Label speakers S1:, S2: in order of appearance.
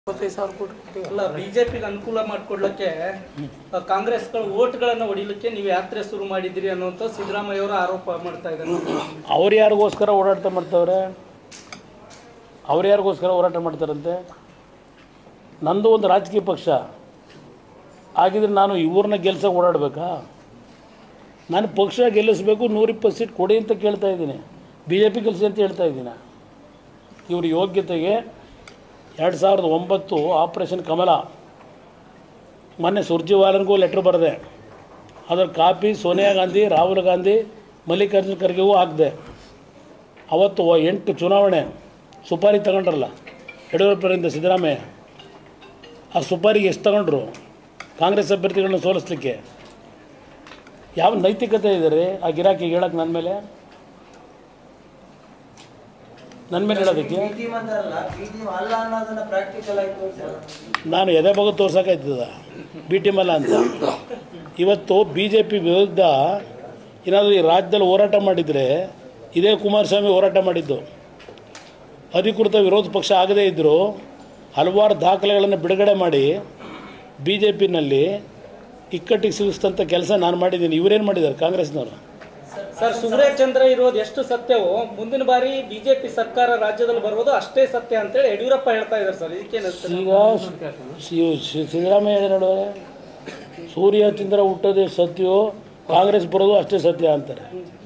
S1: ಇಪ್ಪತ್ತೈದು ಸಾವಿರ ಕೋಟಿ ಕೊಟ್ಟಿವಿ.
S2: ಅಲ್ಲ ಬಿಜೆಪಿಗೆ ಅನುಕೂಲ ಮಾಡಿಕೊಡ್ಲಿಕ್ಕೆ ಕಾಂಗ್ರೆಸ್ಗಳ ಓಟ್ಗಳನ್ನ ಹೊಡಿಲಿಕ್ಕೆ ನೀವು ಯಾತ್ರೆ ಶುರು ಮಾಡಿದಿರಿ ಅನ್ನುವಂಥ ಸಿದ್ದರಾಮಯ್ಯ ಅವರು ಆರೋಪ ಮಾಡ್ತಾ ಇದ್ದಾರೆ
S3: ಅವ್ರು ಯಾರಿಗೋಸ್ಕರ ಓಡಾಟ ಮಾಡ್ತಾವ್ರೆ ಅವ್ರು ಯಾರಿಗೋಸ್ಕರ ಹೋರಾಟ ಮಾಡ್ತಾರಂತೆ ನಂದು ಒಂದು ರಾಜಕೀಯ ಪಕ್ಷ ಆಗಿದ್ರೆ ನಾನು ಇವ್ರನ್ನ ಗೆಲ್ಸಕ್ಕೆ ಓಡಾಡಬೇಕಾ ನಾನು ಪಕ್ಷ ಗೆಲ್ಲಿಸ್ಬೇಕು ನೂರಿಪ್ಪತ್ತು ಸೀಟ್ ಕೊಡಿ ಅಂತ ಕೇಳ್ತಾ ಇದ್ದೀನಿ ಬಿ ಜೆ ಪಿ ಗೆಲ್ಲಿಸಿ ಅಂತ ಹೇಳ್ತಾ ಇದ್ದೀನಿ ಇವ್ರ ಯೋಗ್ಯತೆಗೆ ಎರಡು ಸಾವಿರದ ಒಂಬತ್ತು ಆಪ್ರೇಷನ್ ಕಮಲ ಮೊನ್ನೆ ಸುರ್ಜಿವಾಲನ್ಗೂ ಲೆಟ್ರ್ ಬರೆದೆ ಅದರ ಕಾಪಿ ಸೋನಿಯಾ ಗಾಂಧಿ ರಾಹುಲ್ ಗಾಂಧಿ ಮಲ್ಲಿಕಾರ್ಜುನ ಖರ್ಗೆಗೂ ಹಾಕಿದೆ ಅವತ್ತು ಒ- ಎಂಟು ಚುನಾವಣೆ ಸುಪಾರಿ ತಗೊಂಡ್ರಲ್ಲ ಯಡಿಯೂರಪ್ಪರಿಂದ ಸಿದ್ದರಾಮಯ್ಯ ಆ ಸುಪಾರಿಗೆ ಎಷ್ಟು ತಗೊಂಡ್ರು ಕಾಂಗ್ರೆಸ್ ಅಭ್ಯರ್ಥಿಗಳನ್ನ ಸೋಲಿಸ್ಲಿಕ್ಕೆ ಯಾವ ನೈತಿಕತೆ ಇದೆ ರೀ ಆ ಗಿರಾಕಿಗೆ ಹೇಳಕ್ಕೆ ನನ್ನ ಮೇಲೆ ನನ್ನ ಮೇಲೆ ಹೇಳೋದಕ್ಕೆ
S4: ಬಿ ಟೀಮ್ ಅಂತಾರಲ್ಲ ಬಿ ಟೀಮ್ ಅಲ್ಲ ಅನ್ನೋದನ್ನ ಪ್ರಾಕ್ಟಿಕಲ್ ಆಗಿ ತೋರಿಸ್ಯಾರ
S3: ನಾನು ಎದೆ ಬಗ್ಗೆ ತೋರ್ಸೋಕ್ಕಾಯ್ತದ ಬಿ ಟಿ ಮಲ್ಲ ಅಂತ ಇವತ್ತು ಬಿ ಜೆ ಪಿ ವಿರುದ್ಧ ಏನಾದರೂ ಈ ರಾಜ್ಯದಲ್ಲಿ ಹೋರಾಟ ಮಾಡಿದರೆ ಇದೇ ಕುಮಾರಸ್ವಾಮಿ ಹೋರಾಟ ಮಾಡಿದ್ದು ಅಧಿಕೃತ ವಿರೋಧ ಪಕ್ಷ ಆಗದೇ ಇದ್ದರೂ ಹಲವಾರು ದಾಖಲೆಗಳನ್ನು ಬಿಡುಗಡೆ ಮಾಡಿ ಬಿ ಜೆ ಪಿನಲ್ಲಿ ಇಕ್ಕಟ್ಟಿಗೆ ಸಿಗಿಸ್ತಂಥ ಕೆಲಸ ನಾನು ಮಾಡಿದ್ದೀನಿ ಇವರೇನು ಮಾಡಿದ್ದಾರೆ ಕಾಂಗ್ರೆಸ್ನವರು
S2: ಸರ್ ಸೂರ್ಯ ಚಂದ್ರ ಇರೋದು ಎಷ್ಟು ಸತ್ಯವೋ ಮುಂದಿನ ಬಾರಿ ಬಿಜೆಪಿ ಸರ್ಕಾರ ರಾಜ್ಯದಲ್ಲಿ ಬರೋದು ಅಷ್ಟೇ ಸತ್ಯ ಅಂತೇಳಿ ಯಡಿಯೂರಪ್ಪ ಹೇಳ್ತಾ ಇದ್ದಾರೆ ಸರ್ ಇದಕ್ಕೇನು
S3: ಈಗ ಸಿ- ಸಿ- ಸಿದ್ದರಾಮಯ್ಯ ಹೇಳಿದ ನೋಡುವ ಸೂರ್ಯ ಚಂದ್ರ ಹುಟ್ಟೋದೇ ಸತ್ಯವೋ ಕಾಂಗ್ರೆಸ್ ಬರೋದು ಅಷ್ಟೇ ಸತ್ಯ ಅಂತಾರೆ